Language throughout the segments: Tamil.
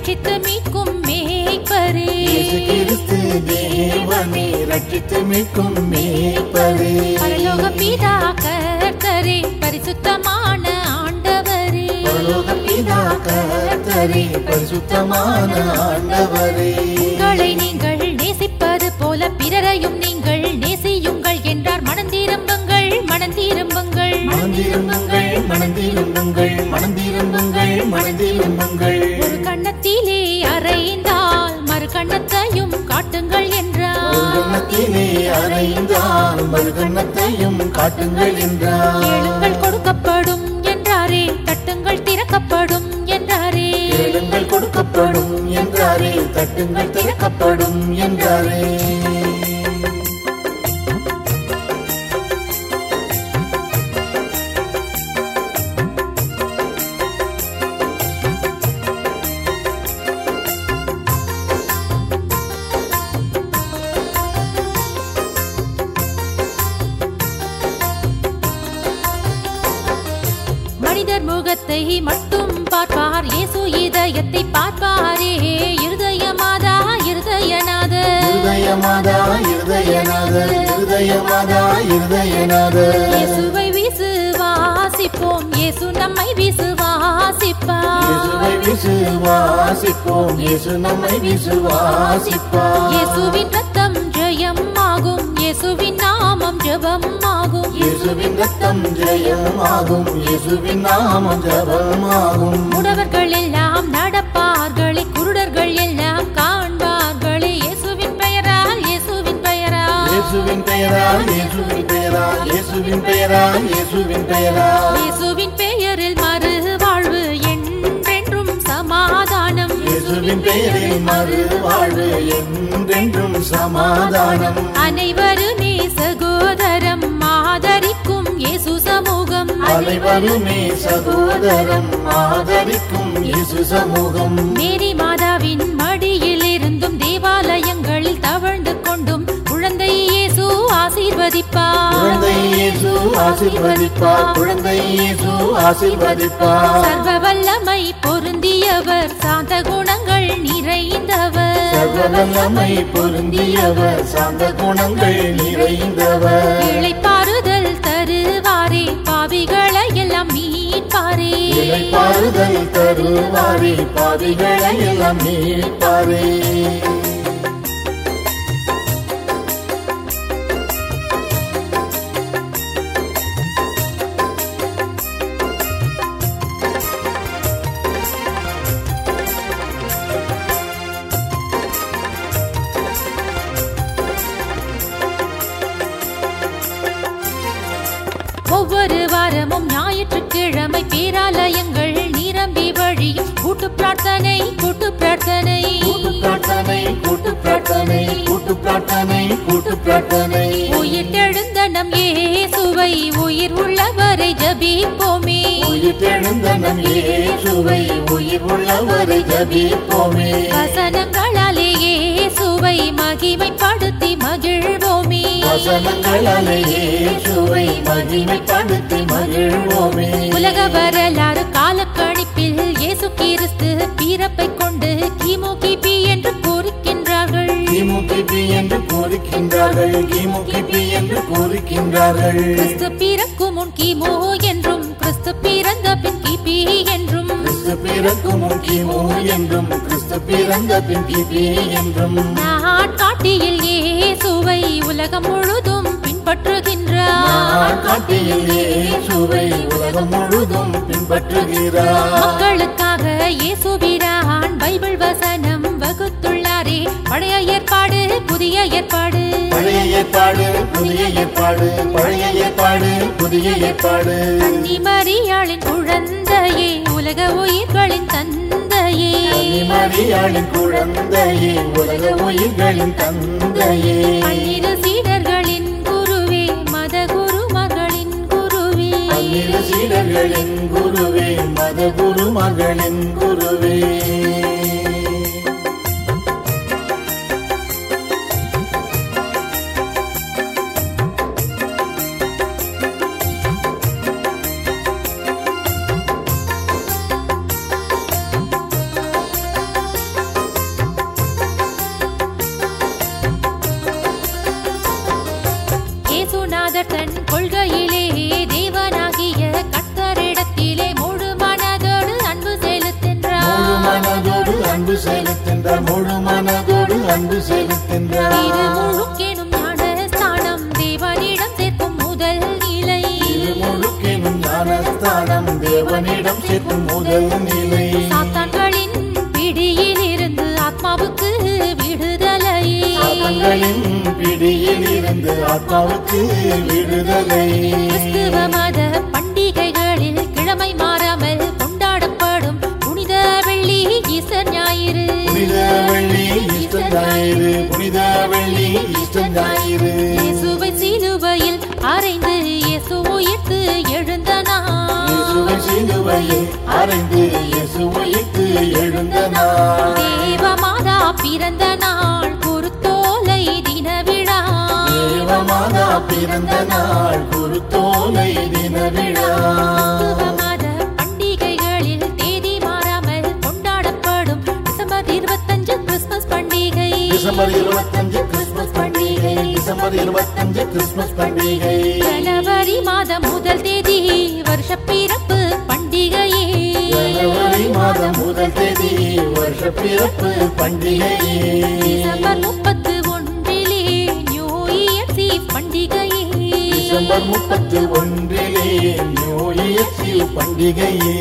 ரட்சித்து மீட்கும் மேய்ப்பரே இயேசு கிறிஸ்து தேவனே ரட்சித்து மீட்கும் மேய்ப்பரே பரலோக பிதா கர்த்தரே பரிசுத்தமான ஆண்டவரே பரலோக பிதா கர்த்தரே பரிசுத்தமான ஆண்டவரே உங்களை நீங்கள் நேசிப்பது போல பிறரையும் நீங்கள் நேசியுங்கள் என்றார் மனந்திரும்புங்கள் மனந்திரும்புங்கள் மனந்திரும்புங்கள் மனந்திரும்புங்கள் மனந்திரும்புங்கள் மனந்திரும்புங்கள் ஒரு கண்ணத்திலே அறைந்தால் மறு கண்ணத்தையும் காட்டுங்கள் ஒரு என்றார் கண்ணத்திலே அறைந்தால் மறு கண்ணத்தையும் காட்டுங்கள் என்றார் கேளுங்கள் கொடுக்கப்படும் என்றாரே தட்டுங்கள் திறக்கப்படும் என்றாரே கேளுங்கள் கொடுக்கப்படும் என்றாரே தட்டுங்கள் திறக்கப்படும் என்றாரே மனிதர் முகத்தை மட்டும் பார்ப்பார் இயேசு இதயத்தை பார்ப்பாரே இருதயமாதா இருதயநாத இருதயமாதா இருதயநாத இருதயமாதா இருதயநாத இயேசுவை விசுவாசிப்போம் இயேசு நம்மை விசுவாசிப்பார் இயேசுவை விசுவாசிப்போம் இயேசு நம்மை விசுவாசிப்பார் இயேசுவின் ரத்தம் ஜெயம் ஆகும் இயேசுவின் நாமம் ஜெபம் ஆகும் இயேசுவின் ரத்தம் ஜெயமாகும் இயேசுவின் நாமம் ஜபமாகும் முடவர்கள் எல்லாம் நடப்பார்களே குருடர்கள் எல்லாம் காண்பார்களே இயேசுவின் பெயரால் இயேசுவின் பெயரால் இயேசுவின் பெயரால் இயேசுவின் பெயரால் இயேசுவின் பெயரால் இயேசுவின் பெயரால் இயேசுவின் பெயரில் மறு வாழ்வு என்றென்றும் சமாதானம் இயேசுவின் பெயரில் மறு வாழ்வு என்றென்றும் சமாதானம் அனைவருமே சகோதரம் ஆதரிக்கும் இயேசு சமூகம் அனைவருமே சகோதரம் ஆதரிக்கும் இயேசு சமூகம் மேரி மாதாவின் மடியில் இருந்தும் தேவாலயங்களில் தவழ்ந்து கொண்டும் குழந்தை இயேசு ஆசீர்வதிப்பார் குழந்தை இயேசு ஆசீர்வதிப்பார் குழந்தை இயேசு ஆசீர்வதிப்பார் சர்வ வல்லமை பொருந்தியவர் சாந்த குணங்கள் நிறைந்தவர் சர்வவல்லமை பொருந்தியவர் சாந்த குணங்கள் நிறைந்தவர் இளைப்பாறுதல் தருவாரே பாவிகளை எல்லாம் மீட்பாரே இளைப்பாறுதல் தருவாரே பாவிகளை எல்லாம் மீட்பாரே ஒவ்வொரு வாரமும் ஞாயிற்றுக்கிழமை பேராலயங்கள் நிரம்பி வழியும் கூட்டு பிரார்த்தனை கூட்டு பிரார்த்தனை கூட்டு பிரார்த்தனை கூட்டு பிரார்த்தனை கூட்டு பிரார்த்தனை கூட்டு பிரார்த்தனை உயிர் தெழுந்த நம் இயேசுவை உயிர் உள்ளவரை ஜபிப்போமே உயிர் தெழுந்த நம் இயேசுவை உயிர் உள்ளவரை ஜபிப்போமே வசனங்களாலே இயேசுவை மகிமைப்படுத்தி மகிழ்வோமே வசனங்களாலே இயேசுவை மகிமைப்படுத்தி மகிழ்வோமே உலக வரலாறு காலக்கணிப்பில் இயேசு கிறிஸ்து பிறப்பை கொண்டு கிமு கிபி என்று கூறுகின்றார்கள் கிமு கிபி என்று கூறுகின்றார்கள் கிமு கிபி என்று கூறுகின்றார்கள் கிறிஸ்து பிறக்கும் முன் கிமு என்றும் கிறிஸ்து பிறந்த பின் கிபி என்றும் கிறிஸ்து பிறக்கும் முன் கிமு என்றும் கிறிஸ்து பிறந்த பின் கிபி என்றும் நாட்காட்டியில் இயேசுவை உலகம் முழுதும் பின்பற்றுகின்றார் காட்டியில் இயேசுவை உலகம் முழுதும் பின்பற்றுகிறார் மக்களுக்காக இயேசுபிரான் பைபிள் வசனம் வகுத்துள்ளாரே பழைய ஏற்பாடு புதிய ஏற்பாடு பழைய ஏற்பாடு புதிய ஏற்பாடு பழைய ஏற்பாடு புதிய ஏற்பாடு அன்னி மரியாளின் குழந்தையே உலக உயிர்களின் தந்தையே மரியாளின் குழந்தையே உலக உயிர்களின் தந்தையே பன்னிரு சீடர்களின் குருவே மத குருமகளின் குருவே பன்னிரு சீடர்களின் குருவே மத குருமகளின் குருவே குருநாதர் தன் கொள்கையிலே தேவனாகிய கர்த்தரிடத்திலே முழு மனதோடு அன்பு முழு செலுத்தின்றார் மனதோடு அன்பு செலுத்தின்றார் முழு மனதோடு அன்பு இது செலுத்தின்றார் முழுக்கெனும் ஞானஸ்தானம் தேவனிடம் சேர்க்கும் முதல் நிலை இது முழுக்கெனும் ஞானஸ்தானம் தேவனிடம் சேர்க்கும் முதல் நிலை சாத்தான்களின் பிடியில் இருந்து ஆத்மாவுக்கு விடுதலை சாத்தங்களின் பிடியில் இருந்து ஆத்மாவுக்கு விடுதலை கிறிஸ்துவ மத பண்டிகைகளில் கிழமை மாறாமல் கொண்டாடப்படும் புனித வெள்ளி ஈஸ்டர் ஞாயிறு புனித வெள்ளி ஈஸ்டர் ஞாயிறு புனித வெள்ளி ஈஸ்டர் ஞாயிறு இயேசுவை சிலுவையில் அறைந்து இயேசு உயிர்த்து எழுந்த நாள் இயேசுவை சிலுவையில் அறைந்து இயேசு உயிர்த்து எழுந்த நாள் தேவமாதா பிறந்த நாள் குருத்தோலை தின விழா தேவமாதா பிறந்த நாள் குருத்தோலை தின விழா கிறிஸ்துவ மத பண்டிகைகளில் தேதி மாறாமல் கொண்டாடப்படும் டிசம்பர் இருபத்தஞ்சு கிறிஸ்துமஸ் பண்டிகை டிசம்பர் இருபத்தஞ்சு கிறிஸ்துமஸ் பண்டிகை டிசம்பர் இருபத்தஞ்சு கிறிஸ்துமஸ் பண்டிகை ஜனவரி மாதம் முதல் தேதி வருஷ பிறப்பு பண்டிகையே ஜனவரி மாதம் முதல் தேதி வருஷ பிறப்பு பண்டிகை டிசம்பர் முப்பத்து ஒன்றிலே நியூ இயர் ஈவ் பண்டிகையே டிசம்பர் முப்பத்தி ஒன்றிலே நியூ இயர் ஈவ் பண்டிகையே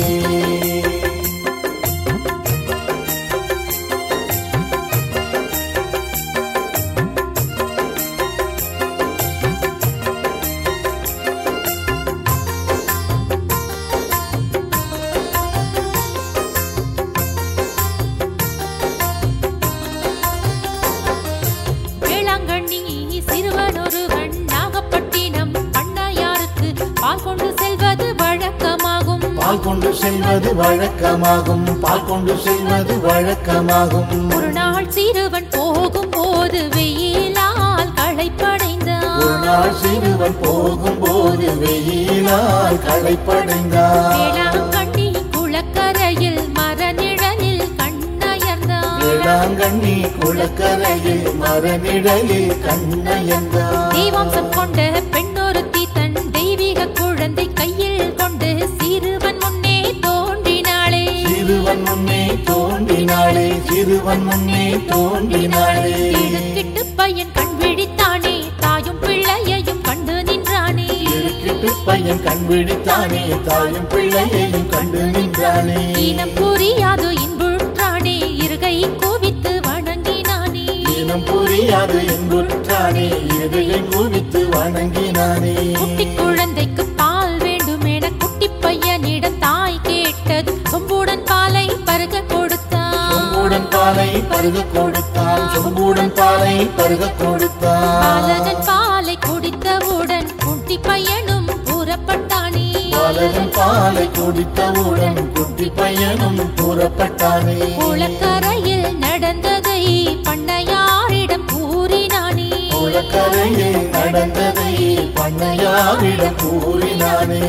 வேளாங்கண்ணி சிறுவனொருவன் நாகப்பட்டினம் பண்ணையாருக்கு பால் கொண்டு செல்வது வழக்கமாகும் பால் கொண்டு செல்வது வழக்கமாகும் பால் கொண்டு செல்வது வழக்கமாகும் ஒரு நாள் சிறுவன் போகும்போது வெயிலால் களைப்படைந்தான் ஒரு நாள் சிறுவன் போகும்போது வெயிலால் களைப்படைந்தார் வேளாங்கண்ணி குளக்கரையில் மரநிழலில் கண்ணயர்ந்தான் வேளாங்கண்ணி குளக்கரையில் மரநிழலில் கண்ணயந்தார் தெய்வாம்சம் கொண்ட பெண்ணொருத்தி தன் தெய்வீக குழந்தை கையில் கொண்டு சிறுவன் முன்னே தோன்றினாளே சிறுவன் முன்னே தோன்றினாளே சிறுவன் முன்னே தோன்றினாளே திடுக்கிட்டு பையன் கண் விழித்தானே தாயும் பிள்ளையையும் கண்டு நின்றானே இருக்கிட்டு பையன் கண் விழித்தானே தாயும் பிள்ளையையும் கண்டு நின்றானே இனம் புரியாது இன்புற்றானே இருகை கோவித்து வணங்கினானே இனம் புரியாது என்புற்றானே எதையை குவித்து வணங்கினானே குட்டி குழந்தைக்கு பால் வேண்டும் என குட்டி பையனிடம் தாய் கேட்டது சொம்புடன் பாலை பருக கொடுத்தான் சொம்புடன் பாலை பருக கொடுத்தான் சொம்புடன் பாலை பருக கொடுத்தான் பாலகன் பாலை குடித்தவுடன் குட்டி பையனும் புறப்பட்டானே பாலகன் பாலை குடித்தவுடன் குட்டி பையனும் புறப்பட்டானே குளக்கரையில் நடந்ததை பண்ணையாரிடம் கூறினானே குளக்கரையில் நடந்ததை பண்ணையாரிடம் கூறினானே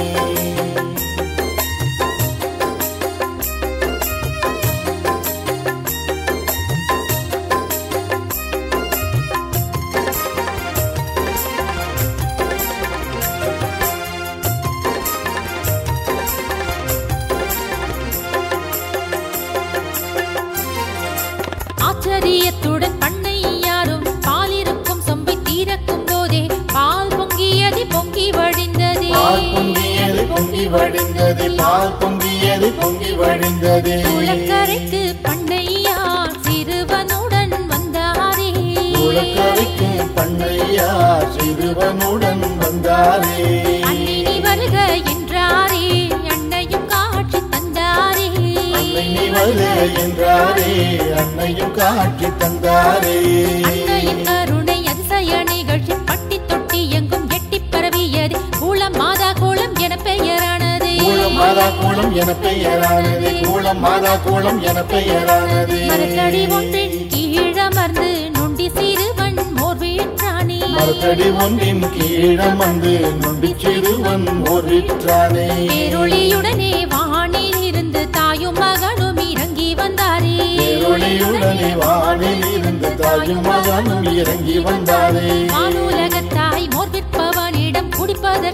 ஆச்சரியத்துடன் பண்ணையாரும் பாலிருக்கும் சொம்பை தீரக்கும் போதே பால் பொங்கியது பொங்கி வழிந்ததே பால் பொங்கியது பொங்கி வழிந்தது பால் பொங்கியது பொங்கி வழிந்தது குளக்கரைக்கு பண்ணையார் சிறுவனுடன் வந்தாரே குளக்கரைக்கு பண்ணையார் சிறுவனுடன் வந்தாரே அன்னை வருக என்றாரே அன்னையும் காட்சி தந்தாரே அன்னை நீ வருக என்றாரே அன்னையும் காட்சி தந்தாரே அன்னையின் கருணை அதிசய நிகழ்ச்சி பட்டி தொட்டி எங்கும் எட்டி பரவியது கூலம் மாதா கூலம் என பெயரானது கூலம் மாதா கூலம் என பெயரானது கூலம் மாதா கூலம் என பெயரானது மரத்தடி ஒன்றின் கீழமர்ந்து நொண்டி சிறுவன் மோர் வீற்றானே மரத்தடி ஒன்றின் கீழமந்து நொண்டி சிறுவன் ஓரிற்றானே பேரொளியுடனே வானில் இருந்து தாயும் மகனும் இறங்கி வந்தாரே பேரொளியுடனே வானில் இருந்து தாயும் மகனும் இறங்கி வந்தாரே வானுலகத்தாய் மோர் விற்ப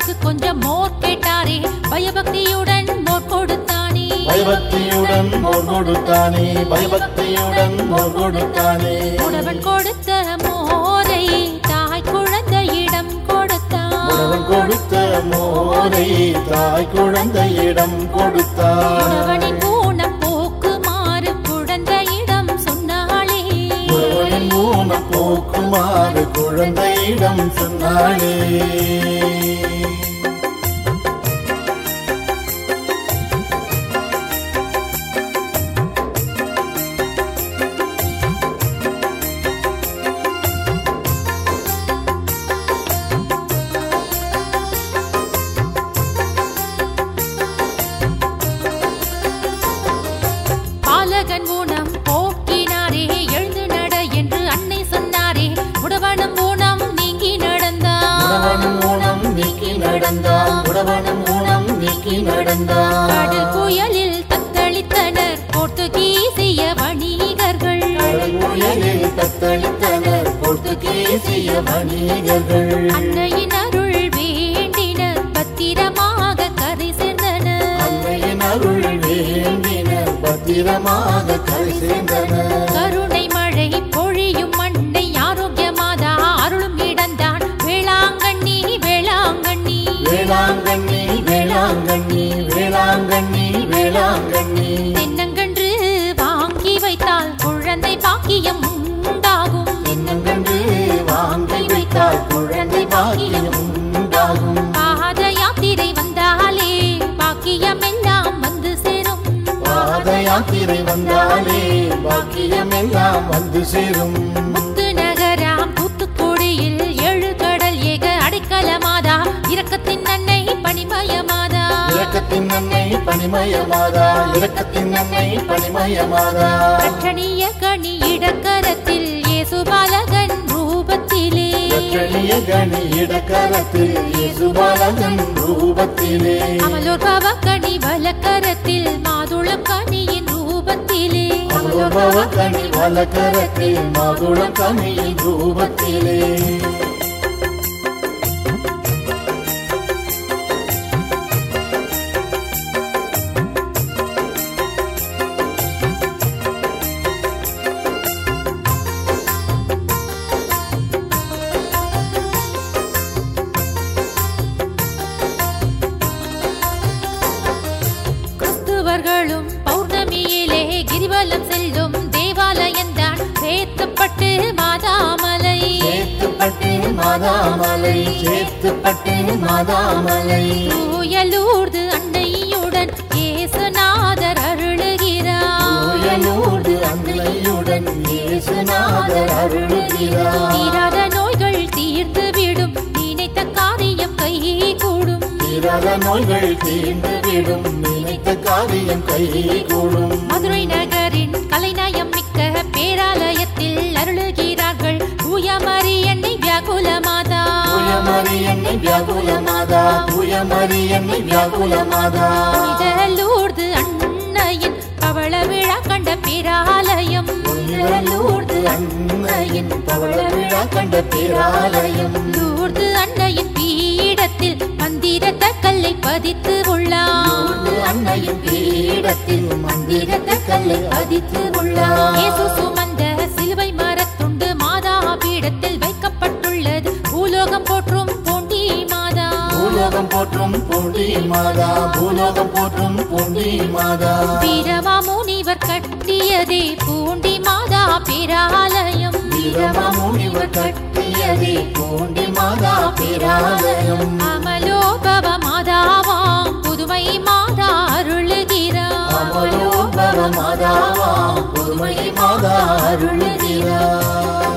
அவளுக்கு கொஞ்சம் மோர் கேட்டாரே பயபக்தியுடன் மோர் கொடுத்தானே பயபக்தியுடன் மோர் கொடுத்தானே பயபக்தியுடன் மோர் கொடுத்தானே உடவன் கொடுத்த மோரை தாய் குழந்தையிடம் கொடுத்தான் உணவன் கொடுத்த மோரை தாய் குழந்தையிடம் கொடுத்தார் உடவனின் ஊனம் போக்குமாறு குழந்தையிடம் சொன்னாளே ஒருவனின் ஊனம் போக்குமாறு குழந்தையிடம் சொன்னாளே பாலகன் ஊனம் போக்கினாரே எழுந்து நட என்று அன்னை சொன்னாரே உடவனும் ஊனம் நீங்கி நடந்தான் உடவனும் ஊனம் நீக்கி நடந்தான் உடவனும் ஊனம் நீக்கி நடந்தான் கடல் புயலில் தத்தளித்தனர் போர்த்துகீசிய வணிகர்கள் கடல் புயலில் தத்தளித்தனர் போர்த்துகீசிய வணிகர்கள் அன்னையின் அருள் வேண்டினர் பத்திரமாக கரை சேர்ந்தனர் அன்னையின் அருள் வேண்டினர் பத்திரமாக கரை சேர்ந்தனர் கருணை மழை பொழியும் மண்ணை ஆரோக்கியமாதா அருளும் இடந்தான் வேளாங்கண்ணி வேளாங்கண்ணி வேளாங்கண்ணி வேளாங்கண்ணி வேளாங்கண்ணி வேளாங்கண்ணி தென்னங்கன்று வாங்கி வைத்தால் குழந்தை பாக்கியம் உண்டாகும் என்னங்கன்று வாங்கி வைத்தால் குழந்தை பாக்கியம் உண்டாகும் பாத யாத்திரை வந்தாலே பாக்கியம் எல்லாம் வந்து சேரும் பாத யாத்திரை வந்தாலே பாக்கியம் எல்லாம் வந்து சேரும் முத்து நகராம் தூத்துக்குடியில் ஏழு கடல் ஏக அடைக்கலமாதா இரக்கத்தின் அன்னை பணிமயமாதா இரக்கத்தின் அன்னை பனிமயமாதா இரக்கத்தின் அன்னை பனிமயமாதா ரட்சணிய கனி இடக்கரத்தில் இயேசு பாலகன் ரூபத்திலே எற்றணிய கனி இடக்கரத்தில் இயேசுபாலகன் ரூபத்திலே அமலோர் பவ கனி வலக்கரத்தில் மாதுளம் கனியின் ரூபத்திலே அமலோபவ கனி வலக்கரத்தில் மாதுளம் கனியின் ரூபத்திலே கிறிஸ்துவர்களும் பௌர்ணமியிலே கிரிவலம் செல்லும் தேவாலயந்தான் சேர்த்துப்பட்டு மாதாமலை சேத்துப்பட்டு மாதாமலை சேத்துப்பட்டு மாதாமலை தூயலூர்து அன்னையுடன் இயேசுநாதர் அருளுகிறார் தூயலோடு அன்னையுடன் இயேசுநாதர் அருளுகிறார் தீராத நோய்கள் தீர்த்து விடும் நினைத்த காரியம் கை கூடும் தீராத நோய்கள் தீர்ந்து விடும் நினைத்த காரியம் கை கூடும் மதுரை நகரின் கலைநயம் மிக்க பேராலயத்தில் அருளுகிறார்கள் தூயமரி என்னை வியாகுல மாதா தூயமரி என்னை வியாகுல மாதா தூயமரி என்னை வியாகுல மாதா புனிதலூர்து அன்னையின் பவள விழா கண்ட பேராலயம் லூர்து அன்னையின் பவள விழா கண்ட பேராலயம் லூர்து அன்னையின் பீடத்தில் மந்திரத்த கல்லை பதித்து உள்ளார் லூர்து அன்னையின் பீடத்தில் மந்திரத்த கல்லை அதித்து உள்ளார் இயேசு சுமந்த சிலுவை மரத்துண்டு மாதா பீடத்தில் வைக்கப்பட்டுள்ளது பூலோகம் போற்றும் பூண்டி மாதா பூலோகம் போற்றும் பூண்டி மாதா பூலோகம் போற்றும் பூண்டி மாதா வீரமா முனிவர் கட்டியதே பூண்டி மாதா பேராலயம் வீரமாமுனிவர் கட்டியதே பூண்டி மாதா பேராலயம் அமலோபவ மாதாவாம் புதுமை மாதா அருளுகிறார் அமலோபவ மாதாவா புதுமை மாதா அருளுகிறார்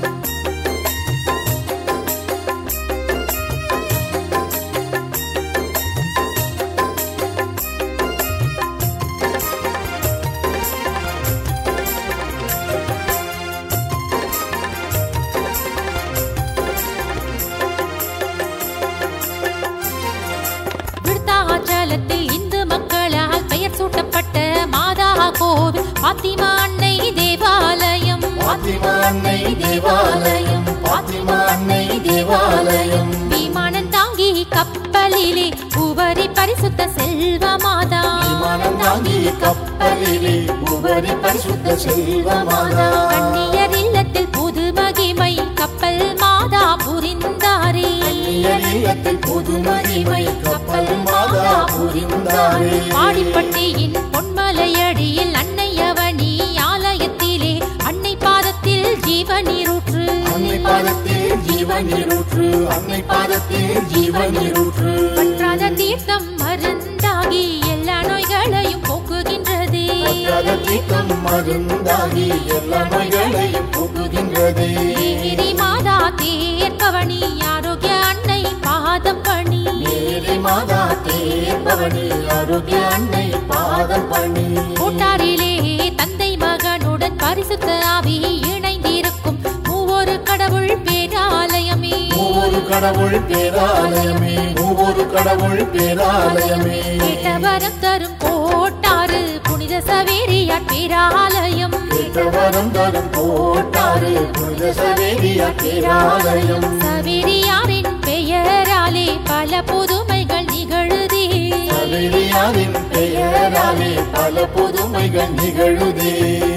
விருத்தாச்சலத்தில் இந்து மக்களால் பெயர் சூட்டப்பட்ட மாதா கோவில் பாத்திமா அன்னை தேவாலயம் பாத்திமா அன்னை தேவாலயம் பாத்திமா அன்னை தேவாலயம் விமானம் தாங்கி கப்பல் கப்பலிலே உவரி பரிசுத்த செல்வ மாதா விமானம் தாங்கிய கப்பலிலே உபரி பரிசுத்த செல்வமாதா கண்ணியர் இல்லத்தில் புது மகிமை கப்பல் மாதா புரிந்தாரே கண்ணியர் இல்லத்தில் புது மகிமை கப்பல் மாதா புரிந்தாரே பாடிப்பட்டியின் பொன்மலையடியில் அன்னை அவனி ஆலயத்திலே அன்னை பாதத்தில் ஜீவநீரூற்று அன்னை பாதத்தில் ஜீவநீரூற்று அன்னை பாதத்தில் ஜீவநீரூற்று பற்றாத தீர்த்தம் மருந்தாகி எல்லா நோய்களையும் போக்குகின்றதே பற்றாத தீர்த்தம் மருந்தாகி எல்லா நோய்களையும் போக்குகின்றதே மேரி மாதா தேர்பவனி ஆரோக்கிய அன்னை பாதம் பணி மேரி மாதா தேர்பவனி ஆரோக்கிய அன்னை பாதம் பண்ணி கூட்டாரிலே தந்தை மகனுடன் பரிசுத்த ஆவி இணைந்திருக்கும் மூவொரு கடவுள் பேராலயமே மூவொரு கடவுள் பேராலயமே மூவொரு கடவுள் பேராலயமே கேட்டவரம் தரும் கோட்டாறு புனித சவேரியார் பேராலயம் கேட்டவரம் தரும் கோட்டாறு புனித சவேரியா பேராலயம் சவேரியாரின் பெயராலே பல புதுமைகள் நிகழுதே சவேரியாரின் பெயராலே பல புதுமைகள் நிகழுதே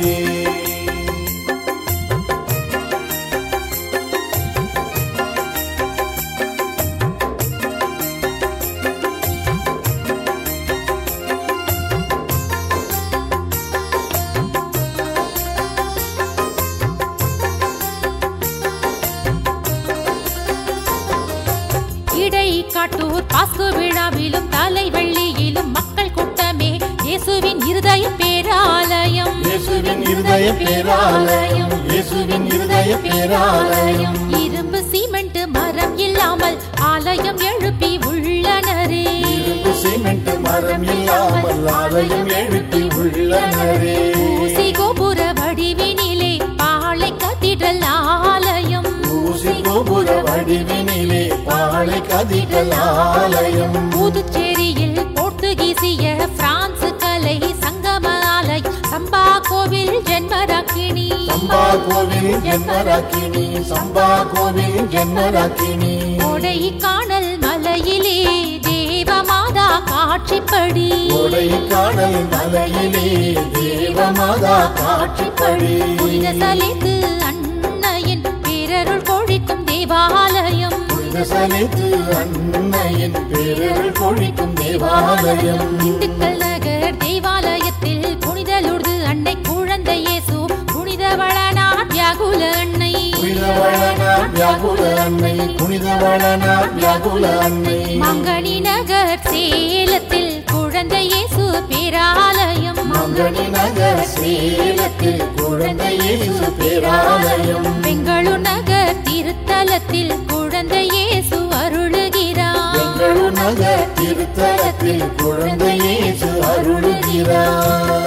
இடை காட்டூர் பாஸ்கு விழாவிலும் தலை வெள்ளியிலும் மக்கள் கூட்டமே இயேசுவின் இருதய பேராலயம் இயேசுவின் இருதய பேராலயம் இயேசுவின் இருதய பேராலயம் இரும்பு சிமெண்ட் மரம் இல்லாமல் ஆலயம் எழுப்பி உள்ளனரே இரும்பு சிமெண்ட் மரம் இல்லாமல் ஆலயம் எழுப்பி உள்ளனரே ஊசி கோபுர வடிவினிலே பாளை கத்திடல் ஆலயம் ஊசி கோபுர வடிவினிலே பாளை கதிகள் ஆலயம் புதுச்சேரியில் போர்த்துகீசிய பிரான்சு கலை சங்கம ஆலயம் சம்பா கோவில் ஜென்மராக்கினி சம்பா கோவில் ஜென்மராக்கினி சம்பா கோவில் ஜென்மராக்கினி கோடை காணல் மலையிலே தேவமாதா காட்சிப்படி கோடை காணல் மலையிலே தேவமாதா காட்சிப்படி புனித சலித்து அன்னையின் பேரருள் கொழிக்கும் தேவாலயம் புனித சலித்து அன்னையின் பேரருள் கொழிக்கும் தேவாலயம் திண்டுக்கல் நகர் தேவாலயத்தில் புனித லுர்து அன்னை குழந்தை இயேசு புனித வளனார் வியாகுல அன்னை புனிதவளனார் வியாகுல அன்னை புனிதவளனார் வியாகுல அன்னை மங்கனி நகர் சேலத்தில் குழந்தை இயேசு பேராலயம் மங்கனி நகர் சேலத்தில் குழந்தை இயேசு பேராலயம் பெங்களூர் நகர் திருத்தலத்தில் குழந்தை இயேசு அருளுகிறார் பெங்களூர் நகர் திருத்தலத்தில் குழந்தை இயேசு அருளுகிறார்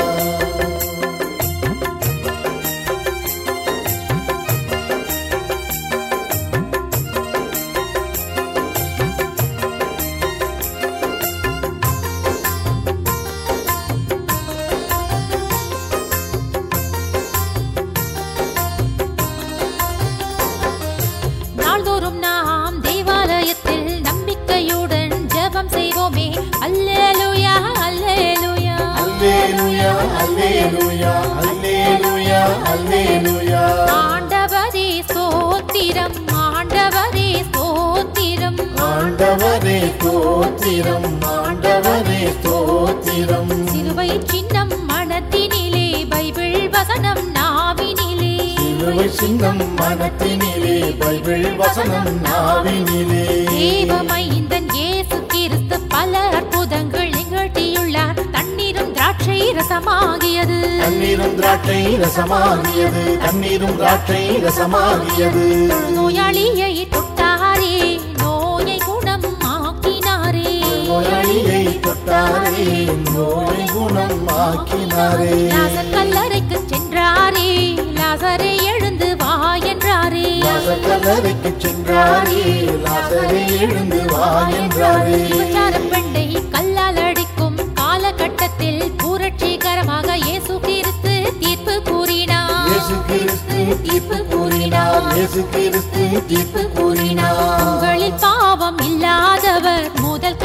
நாள்தோறும் நாம் தேவாலயத்தில் நம்பிக்கையுடன் ஜெபம் செய்வோமே அல்லேலூயா அல்லேலூயா அல்லேலூயா அல்லேலூயா அல்லேலூயா அல்லேலூயா ஆண்டவரே ஸ்தோத்திரம் ஆண்டவரே ஸ்தோத்திரம் ஆண்டவரே தோத்திரம் ஆண்டவரே தோத்திரம் சிலுவை சின்னம் மனத்தினிலே பைபிள் வசனம் நாவினிலே சிலுவை சின்னம் மனத்தினிலே பைபிள் வசனம் நாவினிலே தேவமைந்தன் இயேசு கிறிஸ்து பல அற்புதங்கள் நிகழ்த்தியுள்ளார் தண்ணீரும் திராட்சை ரசமாகியது தண்ணீரும் திராட்சை ரசமாகியது தண்ணீரும் திராட்சை ரசமாகியது நோயாளியை தொட்டாரே நோயை குணம் ஆக்கினாரே நோயாளியை தொட்டாரே நோய் குணம் ஆக்கினாரே லாசர் கல்லறைக்கு சென்றாரே லாசரை எழுந்து வா என்றாரே கல்லறைக்கு சென்றாரே லாசரை எழுந்து வா என்றாரே விபச்சார பெண்ணை கல்லால் அடிக்கும் காலகட்டத்தில் புரட்சிகரமாக இயேசு கிறிஸ்து தீர்ப்பு கூறினார் இயேசு கிறிஸ்து தீர்ப்பு கூறினார் இயேசு கிறிஸ்து தீர்ப்பு கூறினார் உங்களில் பாவம் இல்லாதவர் முதல்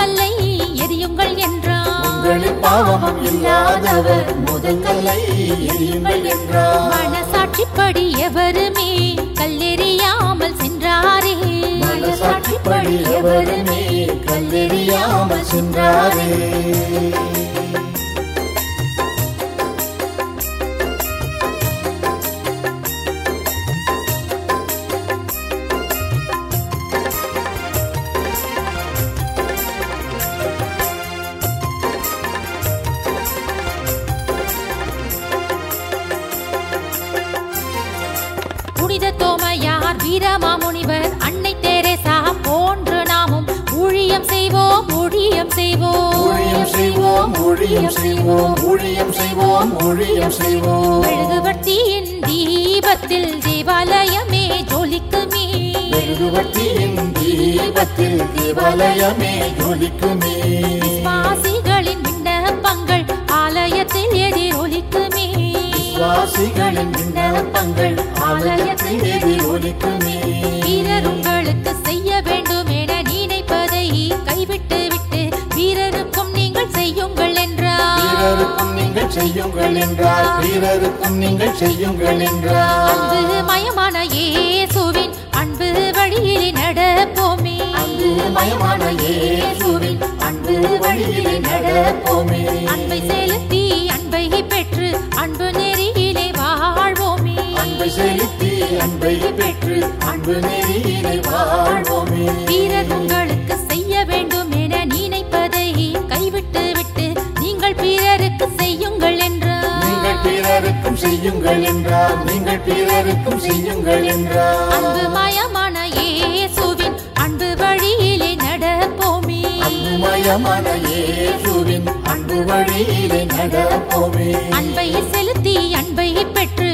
உங்களில் பாவமும் இல்லாதவர் முதல் கல்லை எரியுங்கள் என்றார் மனசாட்சிப்படி எவருமே கல்லெறியாமல் சென்றாரே மனசாட்சிப்படி எவருமே கல்லெறியாமல் சென்றாரே புனித தோமையார் வீரமாமுனிவர் அன்னை தெரேசா போன்று நாமும் ஊழியம் செய்வோம் ஊழியம் செய்வோம் ஊழியம் செய்வோம் ஊழியம் செய்வோம் ஊழியம் செய்வோம் ஊழியம் செய்வோம் மெழுகுவர்த்தியின் தீபத்தில் தேவாலயமே ஜொலிக்குமே மெழுகுவர்த்தியின் தீபத்தில் தேவாலயமே ஜொலிக்குமே விசுவாசிகளின் விண்ணப்பங்கள் ஆலயத்தில் எதிரொலிக்குமே சுவாசிகளின் விண்ணப்பங்கள் ஆலயத்தில் எதிரொலிக்குமே வீரர் உங்களுக்கு செய்ய வேண்டும் என நினைப்பதை கைவிட்டு விட்டு வீரருக்கும் நீங்கள் செய்யுங்கள் என்றார் வீரருக்கும் நீங்கள் செய்யுங்கள் என்றார் வீரருக்கும் நீங்கள் செய்யுங்கள் என்றார் அன்பு மயமான இயேசுவின் அன்பு வழியிலே நடப்போமே அன்பு மயமான இயேசுவின் அன்பு வழியிலே நடப்போமே அன்பை செலுத்தி அன்பை பெற்று அன்பு நெறியிலே வாழ்வோமே அன்பை செலுத்தி அன்பை பெற்று அன்பு நெறியிலே வாழ்வோமே வீரர் உங்களுக்கு செய்ய வேண்டும் என நினைப்பதை கைவிட்டு விட்டு நீங்கள் பிறருக்கு செய்யுங்கள் என்றார் நீங்கள் பிறருக்கும் செய்யுங்கள் என்றார் நீங்கள் பிறருக்கும் செய்யுங்கள் என்றார் அன்பு மயமான இயேசுவின் அன்பு வழியிலே நடப்போமே அன்பு மயமான இயேசுவின் அன்பு வழியிலே நடப்போமே அன்பை செலுத்தி அன்பை பெற்று